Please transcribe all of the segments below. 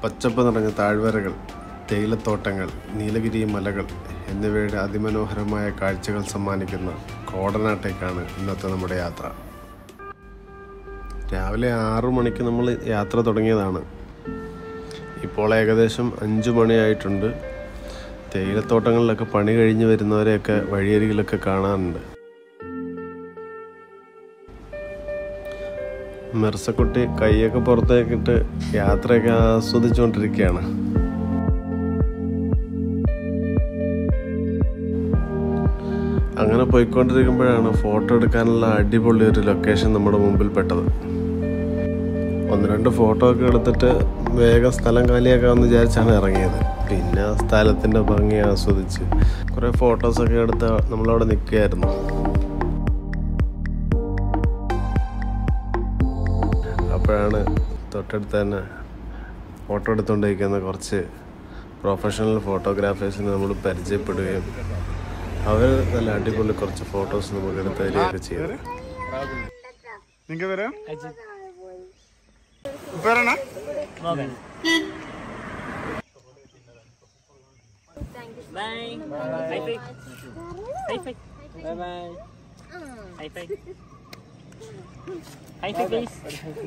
പച്ചപ്പ് നിറഞ്ഞ താഴ്വരകൾ തേയിലത്തോട്ടങ്ങൾ നീലഗിരി മലകൾ എന്നിവയുടെ അതിമനോഹരമായ കാഴ്ചകൾ സമ്മാനിക്കുന്ന കോടനാട്ടേക്കാണ് ഇന്നത്തെ നമ്മുടെ യാത്ര രാവിലെ ആറു മണിക്ക് നമ്മൾ യാത്ര തുടങ്ങിയതാണ് ഇപ്പോൾ ഏകദേശം അഞ്ചു മണിയായിട്ടുണ്ട് തേയിലത്തോട്ടങ്ങളിലൊക്കെ പണി കഴിഞ്ഞ് വരുന്നവരെയൊക്കെ വഴിയരികിലൊക്കെ കാണാറുണ്ട് മെർസക്കുട്ടി കൈയൊക്കെ പുറത്തേക്കിട്ട് യാത്രയൊക്കെ ആസ്വദിച്ചുകൊണ്ടിരിക്കുകയാണ് അങ്ങനെ പോയിക്കൊണ്ടിരിക്കുമ്പോഴാണ് ഫോട്ടോ എടുക്കാനുള്ള അടിപൊളി ഒരു ലൊക്കേഷൻ നമ്മുടെ മുമ്പിൽ പെട്ടത് ഒന്ന് രണ്ട് ഫോട്ടോ ഒക്കെ എടുത്തിട്ട് വേഗം സ്ഥലം കാലിയാക്കാമെന്ന് വിചാരിച്ചാണ് ഇറങ്ങിയത് പിന്നെ ആ സ്ഥലത്തിൻ്റെ ഭംഗി ആസ്വദിച്ച് കുറേ ഫോട്ടോസൊക്കെ എടുത്ത് നമ്മളവിടെ നിൽക്കുകയായിരുന്നു അപ്പോഴാണ് തൊട്ടടുത്ത് തന്നെ ഫോട്ടോ എടുത്തുകൊണ്ടിരിക്കുന്ന കുറച്ച് പ്രൊഫഷണൽ ഫോട്ടോഗ്രാഫേഴ്സിനെ നമ്മൾ പരിചയപ്പെടുകയും അവർ നല്ല അടിപൊളി കുറച്ച് ഫോട്ടോസ് നമുക്ക് എടുത്ത് തരികയൊക്കെ ചെയ്തു നിങ്ങ പേര് പേരാണ് Bye. High five. High five. Bye bye. High five. High five please.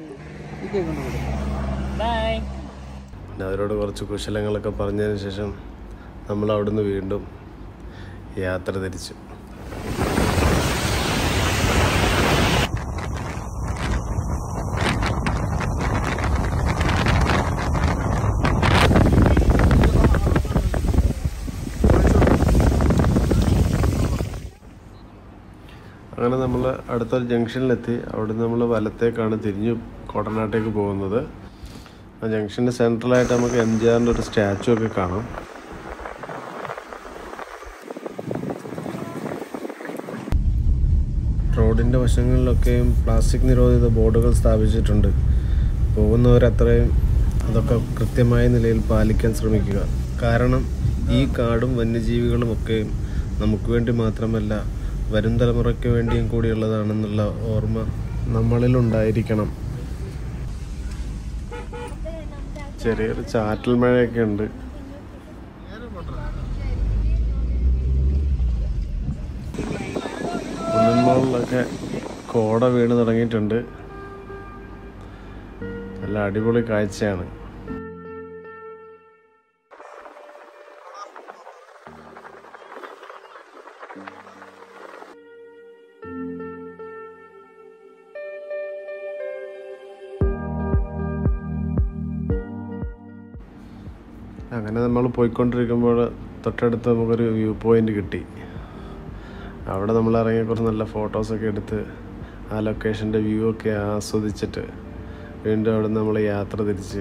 Bye. പിന്നെ അവരോട് കുറച്ച് കുശലങ്ങളൊക്കെ പറഞ്ഞതിന് ശേഷം നമ്മൾ അവിടുന്ന് വീണ്ടും യാത്ര തിരിച്ചു അങ്ങനെ നമ്മൾ അടുത്തൊരു ജംഗ്ഷനിലെത്തി അവിടെ നമ്മൾ വലത്തേക്കാണ് തിരിഞ്ഞു കോട്ടനാട്ടേക്ക് പോകുന്നത് ആ ജംഗ്ഷൻ്റെ സെൻട്രലായിട്ട് നമുക്ക് എം ജി ആറിൻ്റെ ഒരു സ്റ്റാച്ചു ഒക്കെ കാണാം റോഡിൻ്റെ വശങ്ങളിലൊക്കെയും പ്ലാസ്റ്റിക് നിരോധിത ബോർഡുകൾ സ്ഥാപിച്ചിട്ടുണ്ട് പോകുന്നവരത്രയും അതൊക്കെ കൃത്യമായ നിലയിൽ പാലിക്കാൻ ശ്രമിക്കുക കാരണം ഈ കാടും വന്യജീവികളും ഒക്കെയും നമുക്ക് വേണ്ടി മാത്രമല്ല വരും തലമുറയ്ക്ക് വേണ്ടിയും കൂടിയുള്ളതാണെന്നുള്ള ഓർമ്മ നമ്മളിൽ ഉണ്ടായിരിക്കണം ചെറിയൊരു ചാറ്റൽ മഴയൊക്കെ ഉണ്ട് കുന്നന്മുകളിലൊക്കെ കോട വീണ് തുടങ്ങിയിട്ടുണ്ട് നല്ല അടിപൊളി കാഴ്ചയാണ് അങ്ങനെ നമ്മൾ പോയിക്കൊണ്ടിരിക്കുമ്പോൾ തൊട്ടടുത്ത് നമുക്കൊരു വ്യൂ പോയിന്റ് കിട്ടി അവിടെ നമ്മൾ ഇറങ്ങിയ കുറച്ച് നല്ല ഫോട്ടോസൊക്കെ എടുത്ത് ആ ലൊക്കേഷൻ്റെ വ്യൂ ഒക്കെ ആസ്വദിച്ചിട്ട് വീണ്ടും അവിടെ നമ്മൾ യാത്ര തിരിച്ച്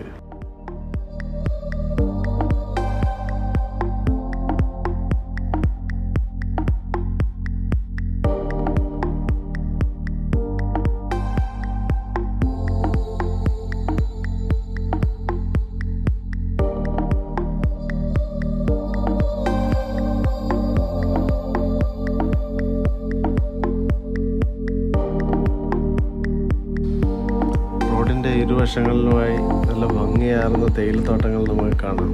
റോഡിൻ്റെ ഇരുവശങ്ങളിലുമായി നല്ല ഭംഗിയാർന്ന തേയിലത്തോട്ടങ്ങൾ നമുക്ക് കാണാം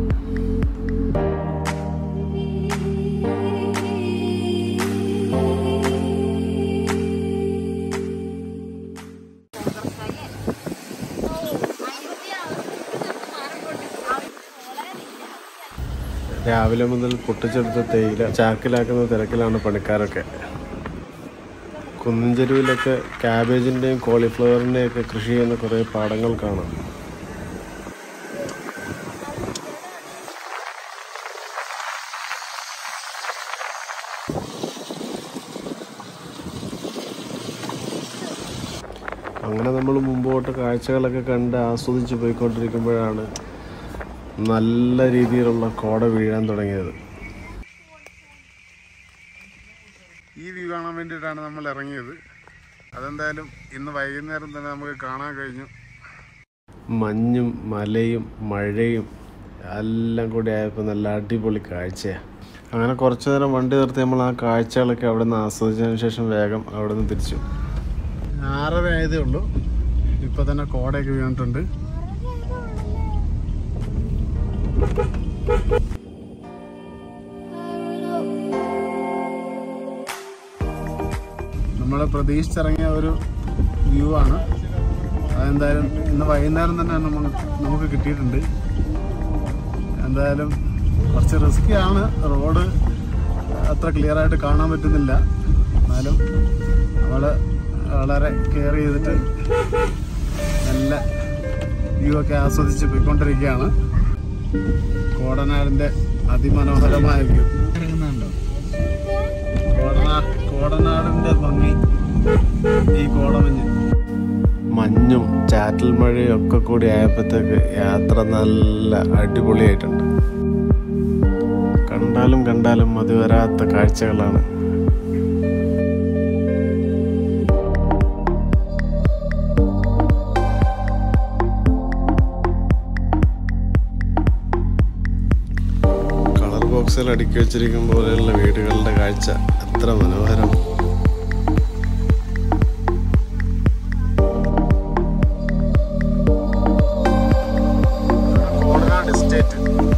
രാവിലെ മുതൽ പൊട്ടിച്ചെടുത്ത തേയില ചാക്കിലാക്കുന്ന തിരക്കിലാണ് പണിക്കാരൊക്കെ കുന്നിൻ ചെരുവിലൊക്കെ ക്യാബേജിൻ്റെയും കോളിഫ്ലവറിൻ്റെയും ഒക്കെ കൃഷി ചെയ്യുന്ന കുറേ പാടങ്ങൾ കാണാം അങ്ങനെ നമ്മൾ മുമ്പോട്ട് കാഴ്ചകളൊക്കെ കണ്ട് ആസ്വദിച്ച് പോയിക്കൊണ്ടിരിക്കുമ്പോഴാണ് നല്ല രീതിയിലുള്ള കോട വീഴാൻ തുടങ്ങിയത് ഈ വ്യൂ കാണാൻ വേണ്ടിയിട്ടാണ് നമ്മൾ ഇറങ്ങിയത് അതെന്തായാലും ഇന്ന് വൈകുന്നേരം തന്നെ നമുക്ക് കാണാൻ കഴിഞ്ഞു മഞ്ഞും മലയും മഴയും എല്ലാം കൂടി ആയപ്പോൾ നല്ല അടിപൊളി കാഴ്ചയാണ് അങ്ങനെ കുറച്ചു നേരം വണ്ടി നിർത്തി നമ്മൾ ആ കാഴ്ചകളൊക്കെ അവിടെ നിന്ന് ആസ്വദിച്ചതിന് ശേഷം വേഗം അവിടെ നിന്ന് തിരിച്ചു ആറര ആയതേ ഉള്ളൂ ഇപ്പൊ തന്നെ കോടയൊക്കെ വീണിട്ടുണ്ട് നമ്മൾ പ്രതീക്ഷിച്ചിറങ്ങിയ ഒരു വ്യൂ ആണ് അതെന്തായാലും ഇന്ന് വൈകുന്നേരം തന്നെ നമ്മൾ നമുക്ക് കിട്ടിയിട്ടുണ്ട് എന്തായാലും കുറച്ച് റിസ്കി ആണ് റോഡ് അത്ര ക്ലിയർ ആയിട്ട് കാണാൻ പറ്റുന്നില്ല എന്നാലും നമ്മൾ വളരെ കെയർ ചെയ്തിട്ട് നല്ല വ്യൂ ഒക്കെ ആസ്വദിച്ച് പോയിക്കൊണ്ടിരിക്കുകയാണ് കോടനാടിൻ്റെ അതിമനോഹരമായ വ്യൂ കോടനാ കോടനാടിൻ്റെ ഭംഗി ഈ കോടമഞ്ഞ് മഞ്ഞും ചാറ്റൽ മഴയും ഒക്കെ കൂടി ആയപ്പോഴത്തേക്ക് യാത്ര നല്ല അടിപൊളിയായിട്ടുണ്ട് കണ്ടാലും കണ്ടാലും മതി വരാത്ത കാഴ്ചകളാണ് കളർ ബോക്സിൽ അടുക്കി വെച്ചിരിക്കും പോലെയുള്ള വീടുകളുടെ കാഴ്ച എത്ര മനോഹരം കോടനാട് എസ്റ്റേറ്റ്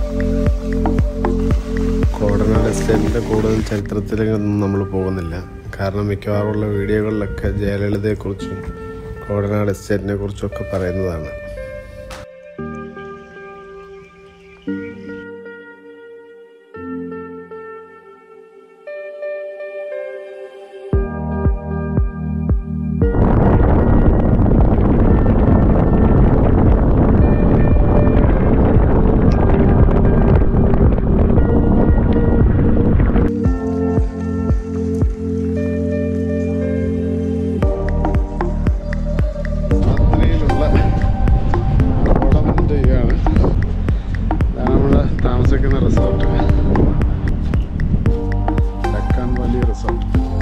കോടനാട് എസ്റ്റേറ്റിൻ്റെ കൂടുതൽ ചരിത്രത്തിലേക്കൊന്നും നമ്മൾ പോകുന്നില്ല കാരണം മിക്കവാറുമുള്ള വീഡിയോകളിലൊക്കെ ജയലളിതയെക്കുറിച്ചും കോടനാട് എസ്റ്റേറ്റിനെ കുറിച്ചൊക്കെ പറയുന്നതാണ് രാത്രിയിലുള്ള കോടമഞ്ഞ് ആണ് നമ്മൾ താമസിക്കുന്ന റിസോർട്ട് ഡക്കാൻ വാലി റിസോർട്ട്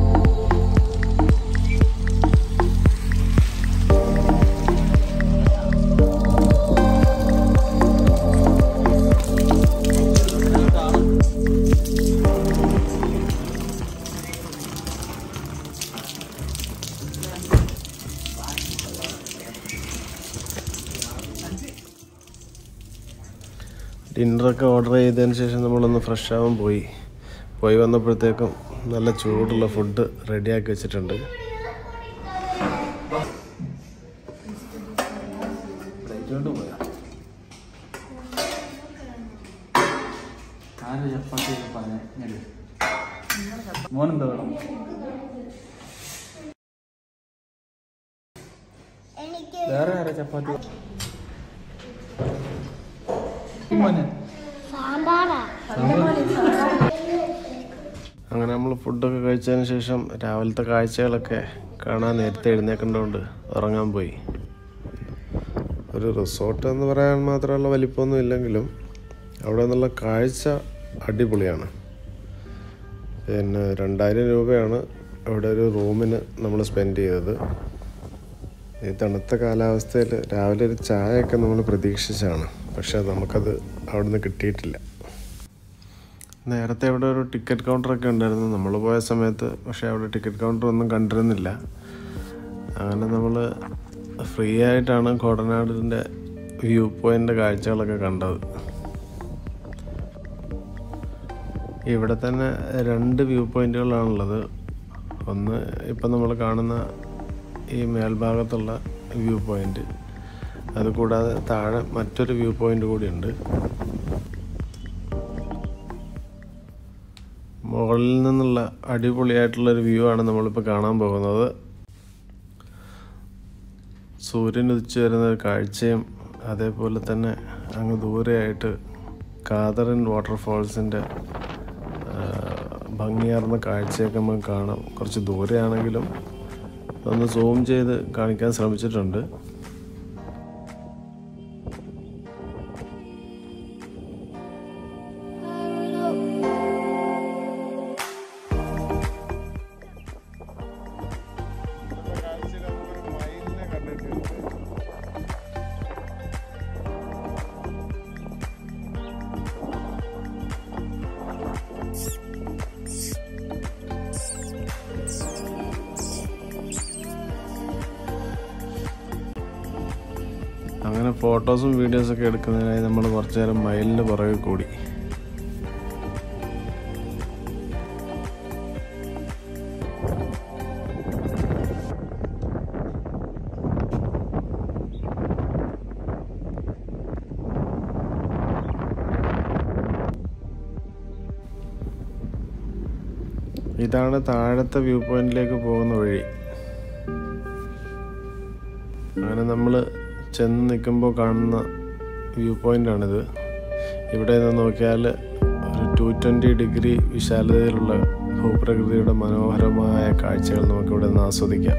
ഡിന്നറൊക്കെ ഓർഡർ ചെയ്തതിന് ശേഷം നമ്മളൊന്ന് ഫ്രഷ് ആവാൻ പോയി പോയി വന്നപ്പോഴത്തേക്കും നല്ല ചൂടുള്ള ഫുഡ് റെഡിയാക്കി വെച്ചിട്ടുണ്ട് മോനെന്താ വേണം വേറെ ആരാ ചപ്പാത്തി മോനെ അങ്ങനെ നമ്മൾ ഫുഡൊക്കെ കഴിച്ചതിന് ശേഷം രാവിലത്തെ കാഴ്ചകളൊക്കെ കാണാൻ നേരത്തെ എഴുന്നേക്കേണ്ടതുകൊണ്ട് ഉറങ്ങാൻ പോയി ഒരു റിസോർട്ട് എന്ന് പറയാൻ മാത്രമുള്ള വലിപ്പമൊന്നും ഇല്ലെങ്കിലും അവിടെ നിന്നുള്ള കാഴ്ച അടിപൊളിയാണ് പിന്നെ രണ്ടായിരം രൂപയാണ് അവിടെ ഒരു റൂമിന് നമ്മൾ സ്പെൻഡ് ചെയ്തത് ഈ തണുത്ത കാലാവസ്ഥയിൽ രാവിലെ ഒരു ചായയൊക്കെ നമ്മൾ പ്രതീക്ഷിച്ചാണ് പക്ഷെ നമുക്കത് അവിടുന്ന് കിട്ടിയിട്ടില്ല നേരത്തെ അവിടെ ഒരു ടിക്കറ്റ് കൗണ്ടറൊക്കെ ഉണ്ടായിരുന്നു നമ്മൾ പോയ സമയത്ത് പക്ഷേ അവിടെ ടിക്കറ്റ് കൗണ്ടർ ഒന്നും കണ്ടിരുന്നില്ല അങ്ങനെ നമ്മൾ ഫ്രീ ആയിട്ടാണ് കോടനാടിൻ്റെ വ്യൂ പോയിൻ്റ് കാഴ്ചകളൊക്കെ കണ്ടത് ഇവിടെ തന്നെ രണ്ട് വ്യൂ പോയിന്റുകളാണുള്ളത് ഒന്ന് ഇപ്പം നമ്മൾ കാണുന്ന ഈ മേൽഭാഗത്തുള്ള വ്യൂ പോയിന്റ് അതുകൂടാതെ താഴെ മറ്റൊരു വ്യൂ പോയിന്റ് കൂടിയുണ്ട് മുകളിൽ നിന്നുള്ള അടിപൊളിയായിട്ടുള്ളൊരു വ്യൂ ആണ് നമ്മളിപ്പോൾ കാണാൻ പോകുന്നത് സൂര്യൻ ഉദിച്ചു വരുന്ന ഒരു കാഴ്ചയും അതേപോലെ തന്നെ അങ്ങ് ദൂരെയായിട്ട് കാതറിൻ വാട്ടർഫോൾസിൻ്റെ ഭംഗിയാർന്ന കാഴ്ചയൊക്കെ നമുക്ക് കാണാം കുറച്ച് ദൂരെയാണെങ്കിലും ഒന്ന് സൂം ചെയ്ത് കാണിക്കാൻ ശ്രമിച്ചിട്ടുണ്ട് അങ്ങനെ ഫോട്ടോസും വീഡിയോസൊക്കെ എടുക്കുന്നതിനായി നമ്മൾ കുറച്ചു നേരം മയിലിന് പുറകെ കൂടി ഇതാണ് താഴത്തെ വ്യൂ പോയിന്റിലേക്ക് പോകുന്ന വഴി അങ്ങനെ നമ്മൾ ചെന്ന് നിൽക്കുമ്പോൾ കാണുന്ന വ്യൂ പോയിൻ്റാണിത് ഇവിടെ നിന്ന് നോക്കിയാൽ ഒരു ടു ട്വൻറ്റി ഡിഗ്രി വിശാലതയിലുള്ള ഭൂപ്രകൃതിയുടെ മനോഹരമായ കാഴ്ചകൾ നമുക്കിവിടെ നിന്ന് ആസ്വദിക്കാം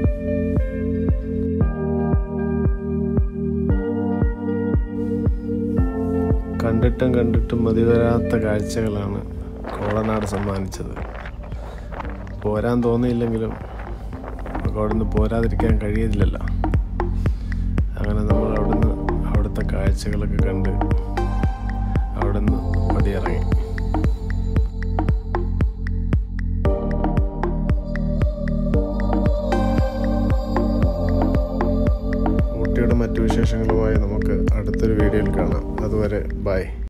കണ്ടിട്ടും കണ്ടിട്ടും മതിവരാത്ത കാഴ്ചകളാണ് കോളനാട് സമ്മാനിച്ചത് പോരാൻ തോന്നിയില്ലെങ്കിലും നമുക്ക് അവിടുന്ന് പോരാതിരിക്കാൻ കഴിയില്ലല്ലോ അങ്ങനെ നമ്മൾ അവിടുന്ന് അവിടുത്തെ കാഴ്ചകളൊക്കെ കണ്ട് അവിടുന്ന് പടിയിറങ്ങി ഊട്ടിയുടെ മറ്റു വിശേഷങ്ങളുമായി നമുക്ക് അടുത്തൊരു വീഡിയോയിൽ കാണാം അതുവരെ ബൈ